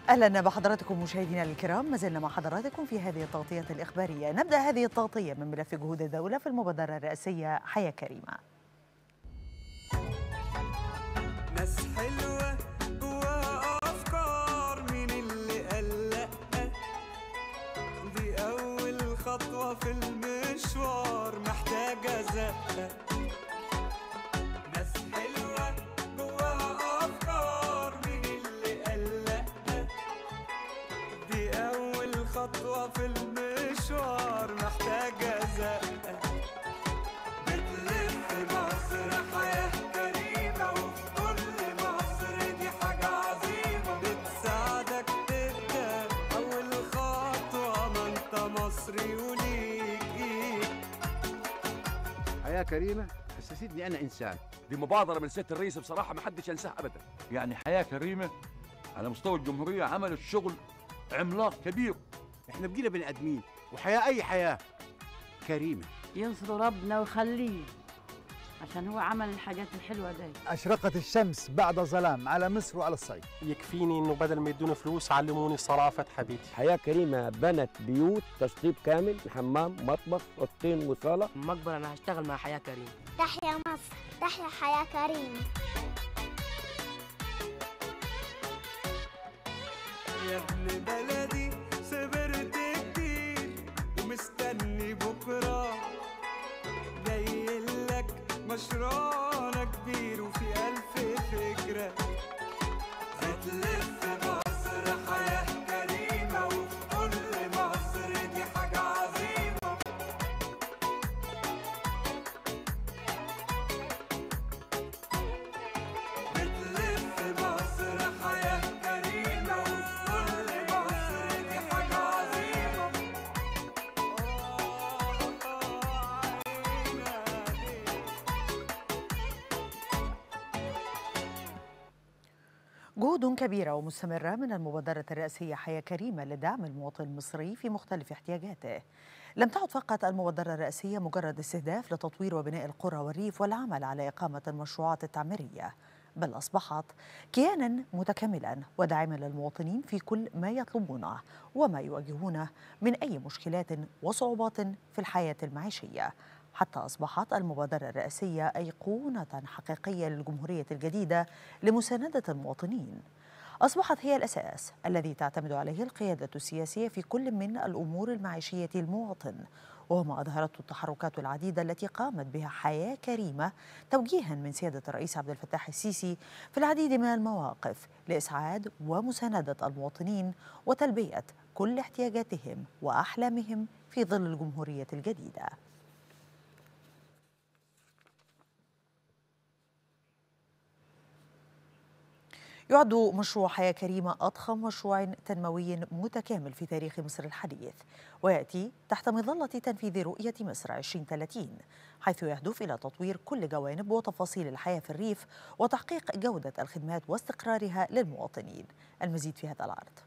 اهلا بحضراتكم مشاهدينا الكرام ما زلنا مع حضراتكم في هذه التغطيه الاخباريه نبدا هذه التغطيه من ملف جهود الدوله في المبادره الرئاسيه حياه كريمه ناس حلوة جواها أفكار مين اللي قال لأ دي أول خطوة في المشوار محتاجة زقة ناس حلوة جواها أفكار مين اللي قال لأ دي أول خطوة في المشوار محتاجة زقة بتلف مصر حياة كريمة وفي كل مصر دي حاجة عظيمة بتساعدك تبدأ أول خطوة ما أنت مصري وليك إيد حياة كريمة حسستني أنا إنسان دي مبادرة من سيادة الرئيس بصراحة ما حدش ينساها أبدا يعني حياة كريمة على مستوى الجمهورية عملت شغل عملاق كبير إحنا بقينا بني آدمين وحياة أي حياة كريمة ينصر ربنا ويخليه عشان هو عمل الحاجات الحلوة دي أشرقت الشمس بعد ظلام على مصر وعلى الصعيد يكفيني انه بدل ما يدوني فلوس علموني صرافة حبيبتي حياة كريمة بنت بيوت تشطيب كامل حمام مطبخ اوضتين وصالة مقبرة أنا هشتغل مع حياة كريم تحيا مصر تحيا حياة كريمة يا ابن بلدي صبرت كتير ومستني بكرة جاي لك مشروعنا كبير وفي ألف فكرة هتلف مصر حياة كريمة وفي كل مصر دي حاجة عظيمة بتلف مصر حياة كريمة وفي كل مصر دي حاجة عظيمة جهود كبيرة ومستمرة من المبادرة الرئاسية حياة كريمة لدعم المواطن المصري في مختلف احتياجاته. لم تعد فقط المبادرة الرئاسية مجرد استهداف لتطوير وبناء القرى والريف والعمل على إقامة المشروعات التعميرية، بل أصبحت كيانا متكاملا وداعما للمواطنين في كل ما يطلبونه وما يواجهونه من أي مشكلات وصعوبات في الحياة المعيشية. حتى أصبحت المبادرة الرئاسية أيقونة حقيقية للجمهورية الجديدة لمساندة المواطنين. أصبحت هي الأساس الذي تعتمد عليه القيادة السياسية في كل من الأمور المعيشية المواطن وهو ما أظهرته التحركات العديدة التي قامت بها حياة كريمة توجيها من سيادة الرئيس عبد الفتاح السيسي في العديد من المواقف لإسعاد ومساندة المواطنين وتلبية كل احتياجاتهم وأحلامهم في ظل الجمهورية الجديدة. يعد مشروع حياة كريمة أضخم مشروع تنموي متكامل في تاريخ مصر الحديث ويأتي تحت مظلة تنفيذ رؤية مصر 2030 حيث يهدف إلى تطوير كل جوانب وتفاصيل الحياة في الريف وتحقيق جودة الخدمات واستقرارها للمواطنين المزيد في هذا العرض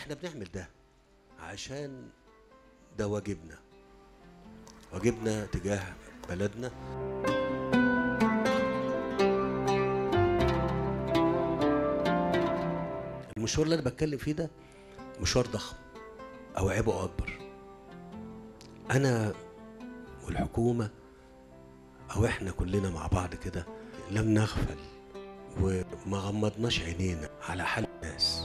احنا بنعمل ده عشان ده واجبنا واجبنا تجاه بلدنا المشوار اللي انا بتكلم فيه ده مشوار ضخم اوعبه اكبر انا والحكومه او احنا كلنا مع بعض كده لم نغفل وما غمضناش عينينا على حال الناس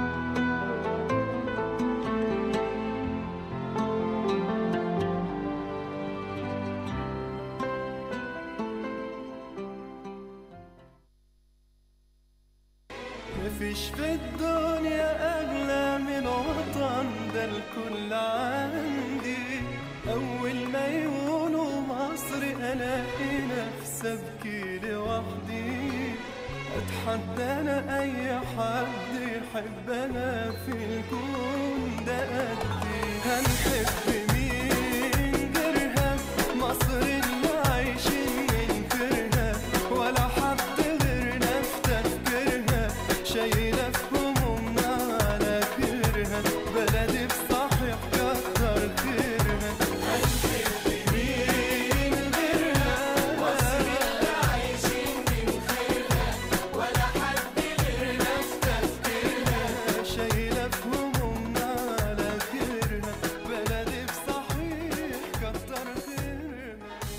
مفيش في الدنيا أغلى من وطن ده الكل عندي أول ما يقولوا مصر ألاقي نفسي أبكي لوحدي أتحدى أنا أي حد يحب أنا في الكون ده قدي هنحب مين غيرها مصر اللي عايشين ننكرها ولا حد غيرنا في تفكيرها شايلة في همومنا على كرها بلدي بصحيح كتر خيرها هنحب مين غيرها مصر اللي عايشين ننكرها ولا حد غيرنا في تفكيرها شايلة في همومنا على كرها بلدي بصحيح كتر خيرها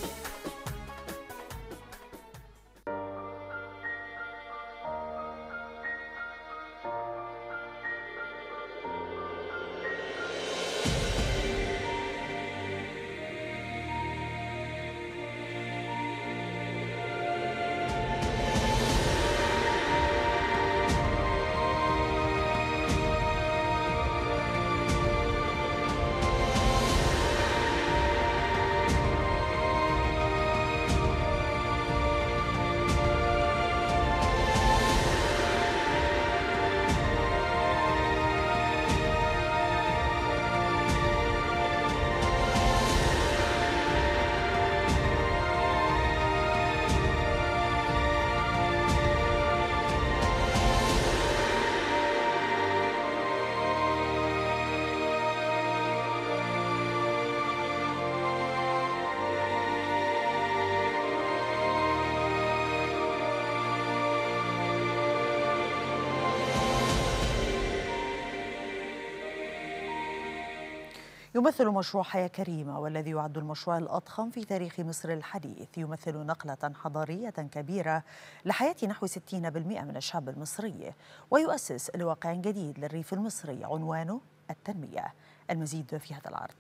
يمثل مشروع حياة كريمة والذي يعد المشروع الأضخم في تاريخ مصر الحديث يمثل نقلة حضارية كبيرة لحياة نحو 60% من الشعب المصري ويؤسس لواقع جديد للريف المصري عنوانه التنمية المزيد في هذا العرض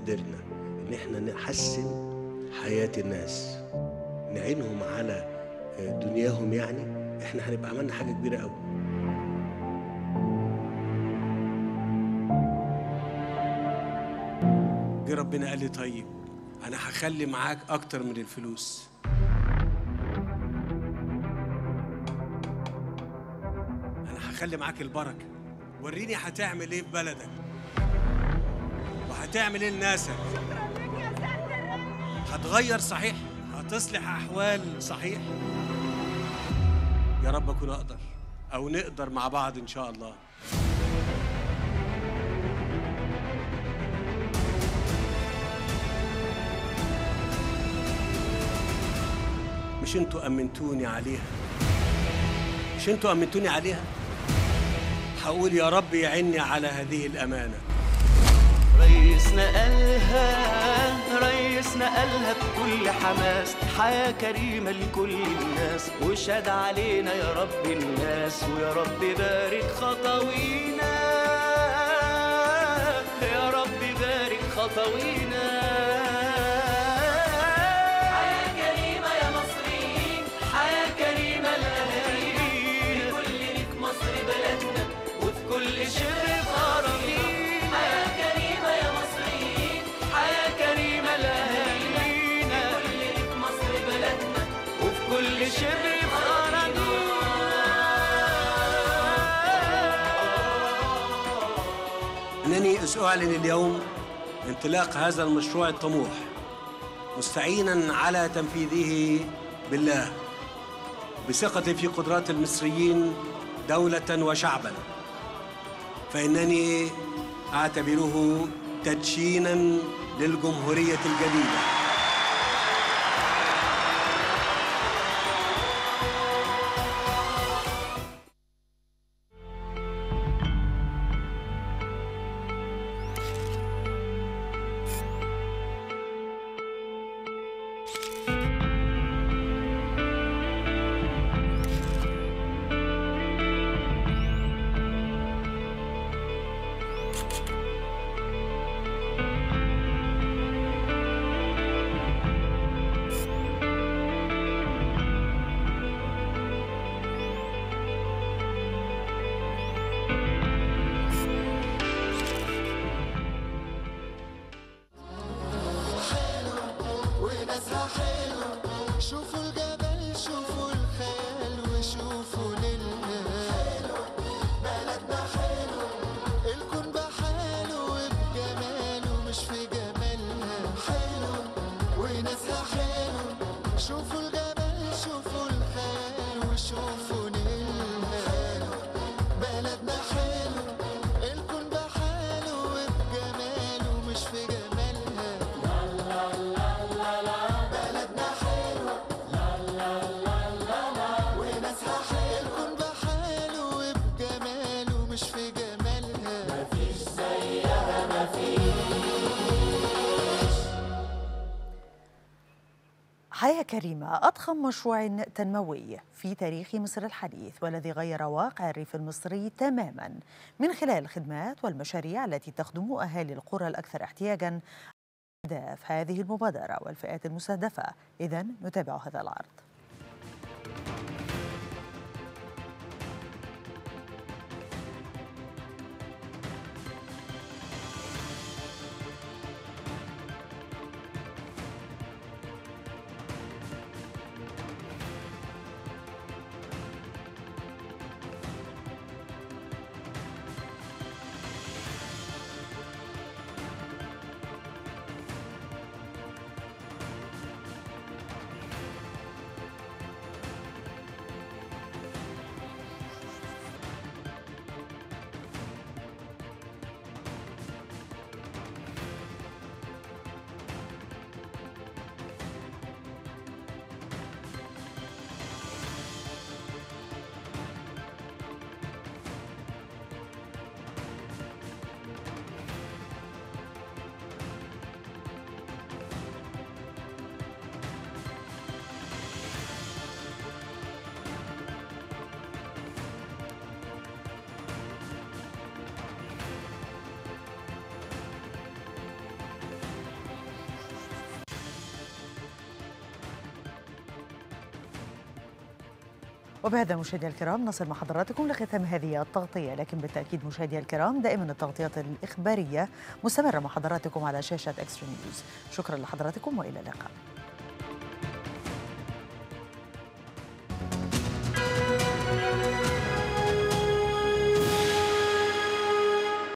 قدرنا ان احنا نحسن حياه الناس نعينهم على آه، دنياهم يعني احنا هنبقى عملنا حاجه كبيره قوي جه ربنا قال لي طيب انا هخلي معاك اكتر من الفلوس انا هخلي معاك البركه وريني هتعمل ايه في بلدك وهتعمل ايه لناسك هتغير صحيح هتصلح احوال صحيح يا رب اكون اقدر او نقدر مع بعض ان شاء الله مش انتوا امنتوني عليها مش انتوا امنتوني عليها هقول يا رب يعيني على هذه الامانه ريسنا قالها ريسنا قالها بكل حماس حياة كريمة لكل الناس وشاد علينا يا رب الناس ويا رب بارك خطوينا يا رب بارك خطوينا حياة كريمة يا مصريين حياة كريمة لأهالينا كل ليك مصر بلدنا وفي كل شبر أراضينا حياة كريمة يا مصريين حياة كريمة لأهالينا كل ليك مصر بلدنا وفي كل شبر انني اعلن اليوم انطلاق هذا المشروع الطموح مستعينا على تنفيذه بالله بثقتي في قدرات المصريين دوله وشعبا فانني اعتبره تدشينا للجمهوريه الجديده وناسها حلو شوفوا الجبل شوفوا الخيال وشوفوا للهال بلدنا حلو الكون بحاله وبجماله مش في جمالها حلو وناسها حلو شوفوا الجبل شوفوا الخيال وشوفوا للهال بلدنا حلو الكون بحاله وبجماله مش في جمالها بلدنا حلوة لا لا لا لا لا وناسها حلوة الكون بحاله وبجماله مش في جمالها مفيش زيها مفيش حياة كريمة أضخم مشروع تنموي في تاريخ مصر الحديث والذي غير واقع الريف المصري تماما من خلال الخدمات والمشاريع التي تخدم أهالي القرى الأكثر احتياجا أهداف هذه المبادرة والفئات المستهدفة إذا نتابع هذا العرض وبهذا مشاهدينا الكرام نصل مع حضراتكم لختام هذه التغطية لكن بالتأكيد مشاهدينا الكرام دائما التغطيات الإخبارية مستمرة مع حضراتكم على شاشة اكسترا نيوز شكرا لحضراتكم وإلى اللقاء